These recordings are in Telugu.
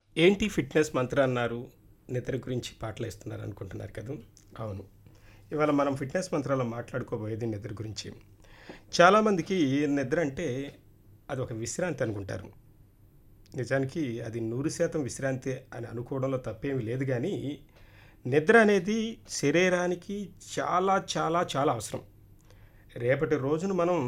ఏంటి ఫిట్నెస్ మంత్ర అన్నారు నిద్ర గురించి పాటలు వేస్తున్నారు అనుకుంటున్నారు కదా అవును ఇవాళ మనం ఫిట్నెస్ మంత్రాలు మాట్లాడుకోబోయేది నిద్ర గురించి చాలామందికి నిద్ర అంటే అది ఒక విశ్రాంతి అనుకుంటారు నిజానికి అది నూరు శాతం విశ్రాంతి అని అనుకోవడంలో తప్పేమీ లేదు కానీ నిద్ర అనేది శరీరానికి చాలా చాలా చాలా అవసరం రేపటి రోజును మనం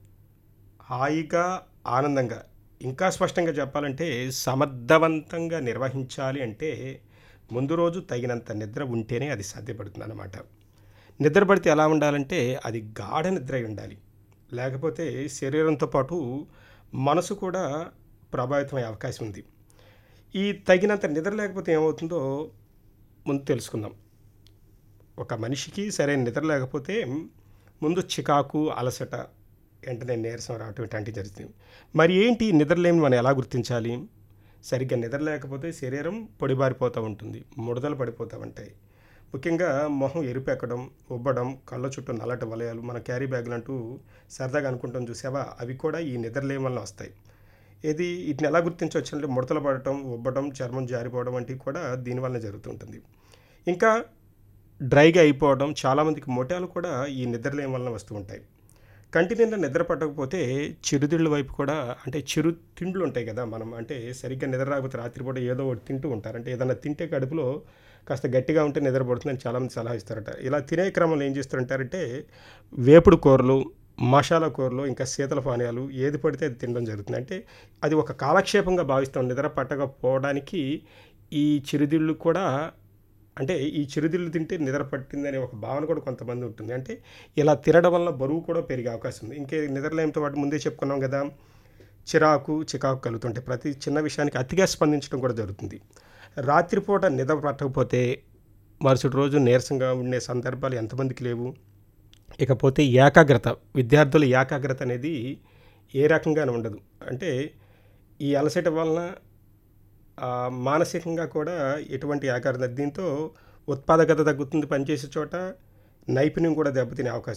హాయిగా ఆనందంగా ఇంకా స్పష్టంగా చెప్పాలంటే సమర్థవంతంగా నిర్వహించాలి అంటే ముందు రోజు తగినంత నిద్ర ఉంటేనే అది సాధ్యపడుతుంది అన్నమాట నిద్ర పడితే ఎలా ఉండాలంటే అది గాఢ నిద్ర అయి ఉండాలి లేకపోతే శరీరంతో పాటు మనసు కూడా ప్రభావితమయ్యే అవకాశం ఉంది ఈ తగినంత నిద్ర లేకపోతే ఏమవుతుందో ముందు తెలుసుకుందాం ఒక మనిషికి సరైన నిద్ర లేకపోతే ముందు చికాకు అలసట వెంటనే నీరసం రావటం ఇట్లాంటివి జరుగుతుంది మరి ఏంటి నిద్రలేమి మనం ఎలా గుర్తించాలి సరిగ్గా నిద్ర లేకపోతే శరీరం పొడిబారిపోతూ ఉంటుంది ముడతలు పడిపోతూ ఉంటాయి ముఖ్యంగా మొహం ఎరుపెక్కడం ఉబ్బడం కళ్ళ చుట్టూ నల్లటి వలయాలు మన క్యారీ బ్యాగులు అంటూ సరదాగా అనుకుంటాం చూసావా అవి కూడా ఈ నిద్రలేమి వలన వస్తాయి ఇది వీటిని ఎలా గుర్తించవచ్చు అంటే ముడతలు పడటం ఉబ్బడం చర్మం జారిపోవడం వంటివి కూడా దీనివల్ల జరుగుతుంటుంది ఇంకా డ్రైగా అయిపోవడం చాలామందికి మొటాలు కూడా ఈ నిద్రలేమి వలన వస్తూ ఉంటాయి కంటి నిండా నిద్ర పట్టకపోతే చిరుతిళ్ళ వైపు కూడా అంటే చిరు తిండ్లు ఉంటాయి కదా మనం అంటే సరిగ్గా నిద్ర రాకపోతే రాత్రిపూట ఏదో ఒకటి తింటూ ఉంటారు అంటే ఏదైనా తింటే కడుపులో కాస్త గట్టిగా ఉంటే నిద్ర పడుతుందని చాలామంది సలహా ఇస్తారట ఇలా తినే క్రమంలో ఏం చేస్తారంటారంటే వేపుడు కూరలు మసాలా కూరలు ఇంకా శీతల పానీయాలు ఏది పడితే అది తినడం జరుగుతుంది అంటే అది ఒక కాలక్షేపంగా భావిస్తాం నిద్ర పట్టకపోవడానికి ఈ చిరుతిళ్ళు కూడా అంటే ఈ చిరుతిళ్ళు తింటే నిద్ర పట్టిందనే ఒక భావన కూడా కొంతమంది ఉంటుంది అంటే ఇలా తినడం వల్ల బరువు కూడా పెరిగే అవకాశం ఉంది ఇంకే నిద్రలేమితో పాటు ముందే చెప్పుకున్నాం కదా చిరాకు చికాకు కలుగుతుంటే ప్రతి చిన్న విషయానికి అతిగా స్పందించడం కూడా జరుగుతుంది రాత్రిపూట నిద్ర పట్టకపోతే మరుసటి రోజు నీరసంగా ఉండే సందర్భాలు ఎంతమందికి లేవు ఇకపోతే ఏకాగ్రత విద్యార్థుల ఏకాగ్రత అనేది ఏ రకంగానే ఉండదు అంటే ఈ అలసట వలన ఆ, మానసికంగా కూడా ఎటువంటి ఏకాగ్రత దీంతో ఉత్పాదకత తగ్గుతుంది పనిచేసే చోట నైపుణ్యం కూడా దెబ్బతినే అవకాశం